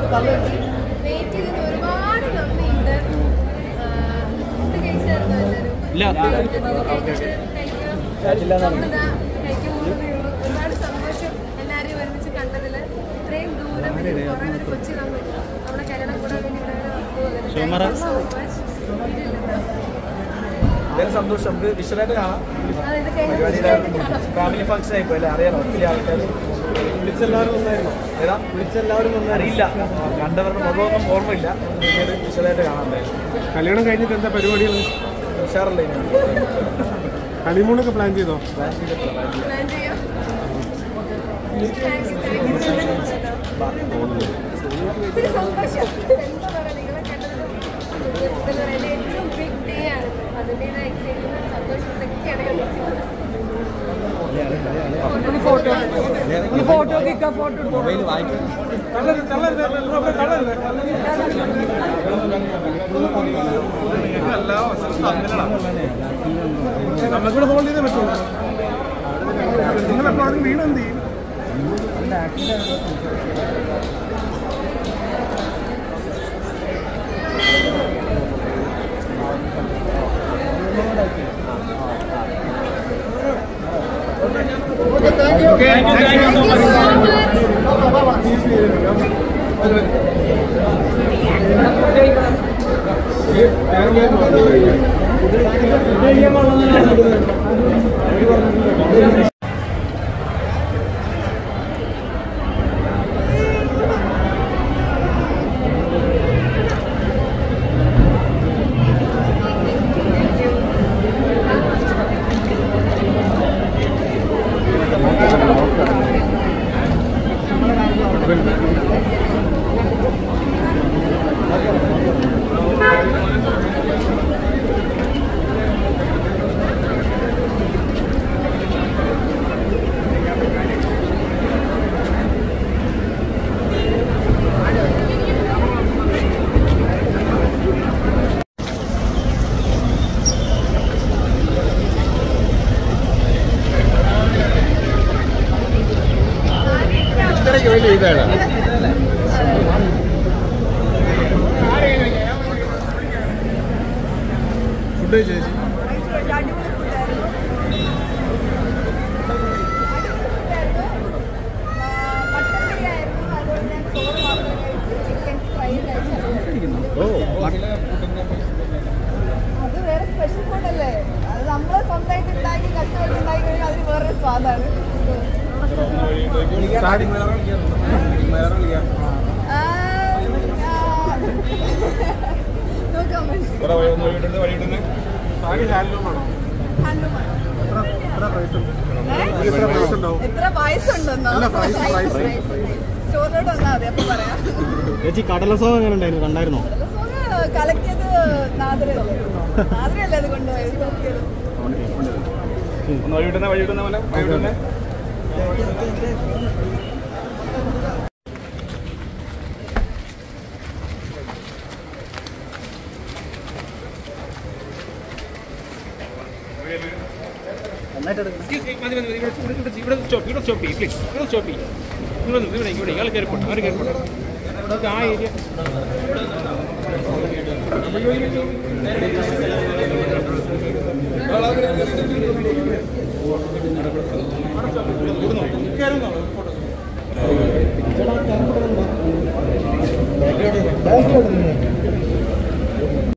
Wait ചെയ്തത് ഒരുപാട് നന്ദിയുണ്ട് ഫുഡ് കഴിച്ചായിരുന്നു എല്ലാവരും ഇല്ല. കഴിച്ച് കഴിക്കാം. നമ്മളിതാ കഴിക്കുമ്പോൾ ഒരുപാട് സന്തോഷം എല്ലാവരെയും ഒരുമിച്ച് കണ്ടതിൽ ഇത്രയും ദൂരം കുറേ പേര് കൊച്ചി നമ്മൾ നമ്മുടെ കല്യാണം കൂടാൻ വേണ്ടി ഇവിടെ ശിവമറ. സോ മച്ച് എന്തായാലും സന്തോഷം നമുക്ക് വിഷ്വലായിട്ട് കാണാം അതായത് കഴിഞ്ഞ പരിപാടിയുടെ കാണാം ഫാമിലി ഫംഗ്ഷൻ ആയിപ്പോ അല്ലേ അറിയാലോ ഒത്തിരി ആൾക്കാർ വിളിച്ചെല്ലാവരും വന്നായിരുന്നോ ഏതാ വിളിച്ചെല്ലാവരും വന്നു അറിയില്ല കണ്ടവരുടെ മുഖമൊന്നും ഓർമ്മയില്ല പിന്നീട് വിഷ്വലായിട്ട് കാണാൻ എന്തായാലും കല്യാണം കഴിഞ്ഞിട്ട് എന്താ പരിപാടികൾ ഉഷാറല്ലേ ഇനി? ഹണിമൂണൊക്കെ പ്ലാൻ ചെയ്തോ പ്ലാൻ ചെയ്തിട്ടില്ല പ്ലാൻ ചെയ്തിട്ടില്ല. പ്ലാൻ ചെയ്യാം താങ്ക്സ് താങ്ക് യു ഒത്തിരി സന്തോഷം എന്താ പറയുക നിങ്ങളെ കണ്ടത് എന്താ പറയുക എൻ്റെ ഏറ്റവും ബിഗ് ഡേ ആണ് അതിൻ്റെതായ എക്സൈറ്റ്മെന്റ് സന്തോഷം ഇതൊക്കെയാണ് കാണിക്കുന്നത് മൊബൈൽ വായിക്കും നമുക്കിവിടെ ഹോൾഡ് ചെയ്തേ പറ്റുള്ളൂ നിങ്ങൾ എപ്പോഴും വീട് എന്ത് ചെയ്യും Thank you so much. Food ചേച്ചി അത് വേറെ സ്പെഷ്യൽ ഫുഡല്ലേ അത് നമ്മള് സ്വന്തമായിട്ട് ഉണ്ടാക്കി കഷ്ടപ്പെട്ട് ഉണ്ടാക്കി കഴിഞ്ഞാൽ അതിന് വേറൊരു സ്വാദാണ് സാരി ആ, ആ, no comment. സാരി ഹാൻഡ്ലൂം ആണോ Handloom ആണ്. എത്ര പ്രൈസ് ഉണ്ട് ഏ? എത്ര പ്രൈസ് ഉണ്ടാവും എത്ര പായസമുണ്ടെന്നോ അല്ല, price, price. സ്റ്റോറിലോട്ട് വന്നാൽ മതി അപ്പൊ പറയാം ചേച്ചി കടലസോ എങ്ങനെ ഉണ്ടായിരുന്നു കണ്ടായിരുന്നോ സോറ് കലക്കിയത് നാദരല്ലേ നാദരല്ലേ അത് കൊണ്ടുപോയത് നോക്കിയത് വഴി വിട്ടുന്ന വഴി വിട്ടുന്ന പോലെ വഴി വിട്ടുന്ന മതി മതി മതി ഇവിടെ ഇവിടെ ഇവിടെ സ്റ്റോപ്പ് ഇവിടെ സ്റ്റോപ്പ് ചെയ്യും പ്ലീസ് ഇവിടെ സ്റ്റോപ്പ് ചെയ്യും ഇവിടെ നിന്ന് ഇവിടെ ഇവിടെ ഇയാൾ കയറിപ്പോട്ടെ അവർ കയറിപ്പോട്ടെ നമുക്ക് ആ ഏരിയ ഫോട്ടോ